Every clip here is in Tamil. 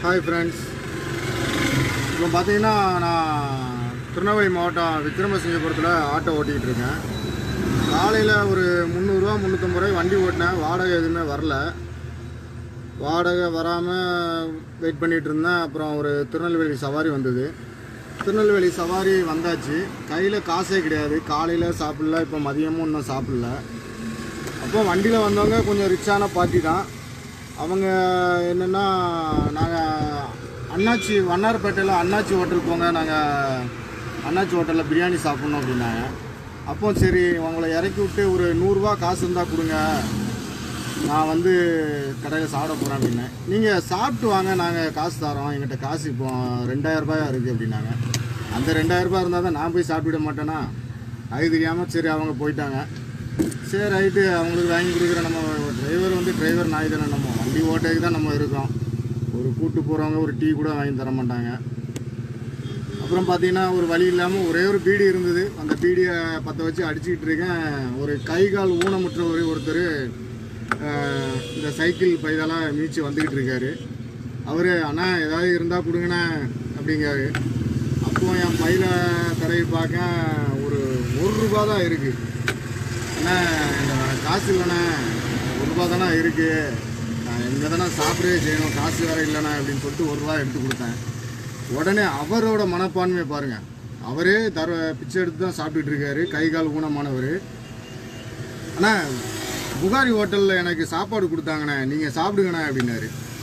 ஹாய் ஃப்ரெண்ட்ஸ் இப்போ பார்த்தீங்கன்னா நான் திருநெல்வேலி மாவட்டம் விக்ரமசிங்கபுரத்தில் ஆட்டோ ஓட்டிக்கிட்டு இருக்கேன் காலையில் ஒரு முந்நூறுரூவா முந்நூற்றம்பது ரூபாய் வண்டி ஓட்டினேன் வாடகை எதுவுமே வரல வாடகை வராமல் வெயிட் பண்ணிகிட்டு இருந்தேன் அப்புறம் ஒரு திருநெல்வேலி சவாரி வந்தது திருநெல்வேலி சவாரி வந்தாச்சு கையில் காசே கிடையாது காலையில் சாப்பிடல இப்போ மதியமும் இன்னும் சாப்பிடல அப்போ வண்டியில் வந்தவங்க கொஞ்சம் ரிச்சான பார்ட்டி தான் அவங்க என்னென்னா நாங்கள் அண்ணாச்சி வண்ணாரப்பேட்டையில் அண்ணாச்சி ஹோட்டல் போங்க நாங்கள் அண்ணாச்சி ஹோட்டலில் பிரியாணி சாப்பிட்ணும் அப்படின்னாங்க அப்போ சரி உங்களை இறக்கி விட்டு ஒரு நூறுரூவா காசு இருந்தால் கொடுங்க நான் வந்து கடையில் சாப்பிட போகிறேன் அப்படின்னேன் நீங்கள் சாப்பிட்டு வாங்க நாங்கள் காசு தரோம் எங்கிட்ட காசு இப்போ ரெண்டாயிரம் ரூபாயா இருக்குது அப்படின்னாங்க அந்த ரெண்டாயிரம் ரூபாய் இருந்தால் தான் நான் போய் சாப்பிட மாட்டேனா அது தெரியாமல் சரி அவங்க போயிட்டாங்க சரி ரைட்டு அவங்களுக்கு வாங்கி கொடுக்குற நம்ம டிரைவர் வந்து டிரைவர் நாய் தானே நம்ம வண்டி ஓட்டைக்கு தான் நம்ம இருக்கோம் ஒரு கூட்டு போகிறவங்க ஒரு டீ கூட வாங்கி தர மாட்டாங்க அப்புறம் பார்த்தீங்கன்னா ஒரு வழி இல்லாமல் ஒரே ஒரு பீடி இருந்தது அந்த பீடியை பற்ற வச்சு அடிச்சுக்கிட்டு இருக்கேன் ஒரு கை கால் ஊனமுற்ற ஒரு ஒருத்தர் ஆஹ், இந்த சைக்கிள் பைதெல்லாம் மீச்சு வந்துக்கிட்டு இருக்காரு அவர் அண்ணா ஏதாவது இருந்தால் கொடுங்கண்ணே அப்படிங்காரு அப்போ என் பையில தடவி பார்க்க ஒரு ஒரு ரூபா தான் இருக்குது அண்ணா இந்த காசு இல்லைண்ணே ஒரு ரூபா தானே இருக்குது நான் இங்கே தானே சாப்பிடவே செய்யணும் காசு வேறு இல்லைண்ணே அப்படின்னு சொல்லிட்டு ஒரு ரூபா எடுத்து கொடுத்தேன் உடனே அவரோட மனப்பான்மையை பாருங்கள் அவரே தர பிச்சை எடுத்து தான் சாப்பிட்டுட்டு இருக்காரு கை கால் ஊனமானவர் அண்ணா புகாரி ஹோட்டலில் எனக்கு சாப்பாடு கொடுத்தாங்கண்ணே நீங்கள் சாப்பிடுங்கண்ணே அப்படின்னாரு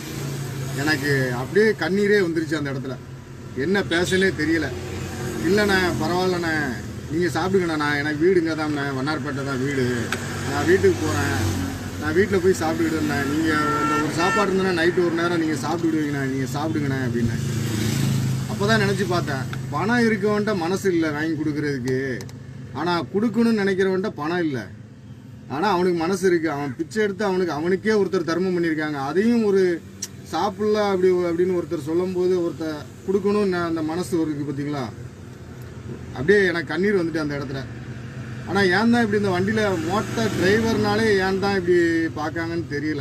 எனக்கு அப்படியே கண்ணீரே வந்துருச்சு அந்த இடத்துல என்ன பேசனே தெரியல இல்லைண்ணே பரவாயில்லண்ணே நீங்கள் சாப்பிடுங்கண்ணா நான் எனக்கு வீடுங்க தான்ண்ணே வண்ணார்பேட்டை தான் வீடு நான் வீட்டுக்கு போகிறேன் நான் வீட்டில் போய் சாப்பிட்டுக்கிட்டு நீங்கள் இந்த ஒரு சாப்பாடு இருந்தேன்னா நைட்டு ஒரு நேரம் நீங்கள் சாப்பிட்டுடுவீங்கண்ணே நீங்கள் சாப்பிடுங்கண்ணே அப்படின்னேன் அப்போ தான் நினச்சி பார்த்தேன் பணம் இருக்கவன்ட்ட மனசு இல்லை வாங்கி கொடுக்கறதுக்கு ஆனால் கொடுக்கணும்னு நினைக்கிறவன்ட்ட பணம் இல்லை ஆனால் அவனுக்கு மனசு இருக்குது அவன் பிச்சை எடுத்து அவனுக்கு அவனுக்கே ஒருத்தர் தர்மம் பண்ணியிருக்காங்க அதையும் ஒரு சாப்பிடல அப்படி அப்படின்னு ஒருத்தர் சொல்லும்போது ஒருத்தர் கொடுக்கணும்னு அந்த மனசு இருக்குது பார்த்தீங்களா அப்படியே எனக்கு கண்ணீர் வந்துட்டு அந்த இடத்துல ஆனால் ஏன் தான் இப்படி இந்த வண்டியில் மோட்ட டிரைவர்னாலே ஏன் தான் இப்படி பார்க்காங்கன்னு தெரியல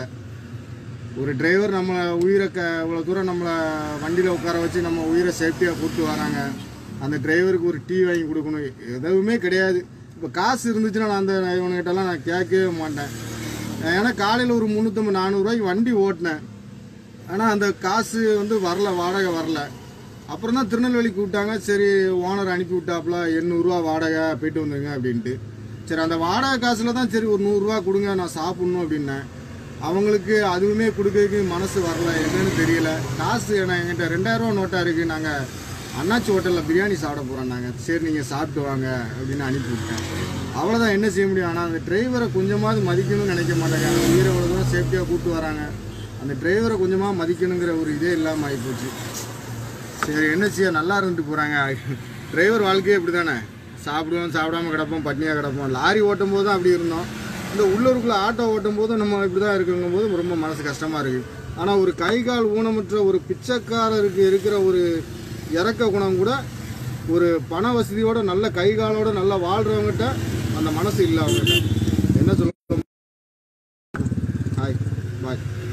ஒரு டிரைவர் நம்ம உயிரை க இவ்வளோ தூரம் நம்மளை வண்டியில் உட்கார வச்சு நம்ம உயிரை சேஃப்டியாக கூப்பிட்டு வராங்க அந்த டிரைவருக்கு ஒரு டீ வாங்கி கொடுக்கணும் எதுவுமே கிடையாது இப்போ காசு இருந்துச்சுன்னா நான் அந்த இவனுக்கிட்டலாம் நான் கேட்கவே மாட்டேன் ஏன்னா காலையில் ஒரு முந்நூற்றம்பது நானூறுரூவாய்க்கு வண்டி ஓட்டினேன் ஆனால் அந்த காசு வந்து வரல வாடகை வரல அப்புறம் தான் திருநெல்வேலி கூப்பிட்டாங்க சரி ஓனர் அனுப்பி விட்டாப்புல எண்ணூறுரூவா வாடகை போயிட்டு வந்துருங்க அப்படின்ட்டு சரி அந்த வாடகை காசில் தான் சரி ஒரு நூறுரூவா கொடுங்க நான் சாப்பிட்ணும் அப்படின்னேன் அவங்களுக்கு அதுவுமே கொடுக்கறதுக்கு மனசு வரல என்னன்னு தெரியல காசு ஏன்னா என்கிட்ட ரெண்டாயிரரூவா நோட்டாக இருக்குது நாங்கள் அண்ணாச்சி ஹோட்டலில் பிரியாணி சாப்பிட போகிறோம் நாங்கள் சரி நீங்கள் சாப்பிட்டு வாங்க அப்படின்னு அனுப்பி விட்டேன் அவ்வளோதான் என்ன செய்ய முடியும் ஆனால் அந்த டிரைவரை கொஞ்சமாவது மதிக்கணும்னு நினைக்க மாட்டாங்க அந்த உயிரை இவ்வளோ தூரம் சேஃப்டியாக கூப்பிட்டு வராங்க அந்த டிரைவரை கொஞ்சமாக மதிக்கணுங்கிற ஒரு இதே இல்லாமல் ஆகிப்போச்சு சரி என்ன செய்ய நல்லா இருந்துட்டு போகிறாங்க டிரைவர் வாழ்க்கையே இப்படி தானே சாப்பிடுவோம் சாப்பிடாம கிடப்போம் பட்னியாக கிடப்போம் லாரி ஓட்டும் போது தான் அப்படி இருந்தோம் இந்த உள்ளூருக்குள்ளே ஆட்டோ ஓட்டும் போதும் நம்ம இப்படி தான் இருக்குங்கும் போது ரொம்ப மனசு கஷ்டமாக இருக்குது ஆனால் ஒரு கை கால் ஊனமுற்ற ஒரு பிச்சைக்காரருக்கு இருக்கிற ஒரு இறக்க குணம் கூட ஒரு பண வசதியோட நல்ல கை காலோட நல்லா வாழ்கிறவங்ககிட்ட அந்த மனசு இல்லை அவங்ககிட்ட என்ன சொல்ல ஹாய் பாய்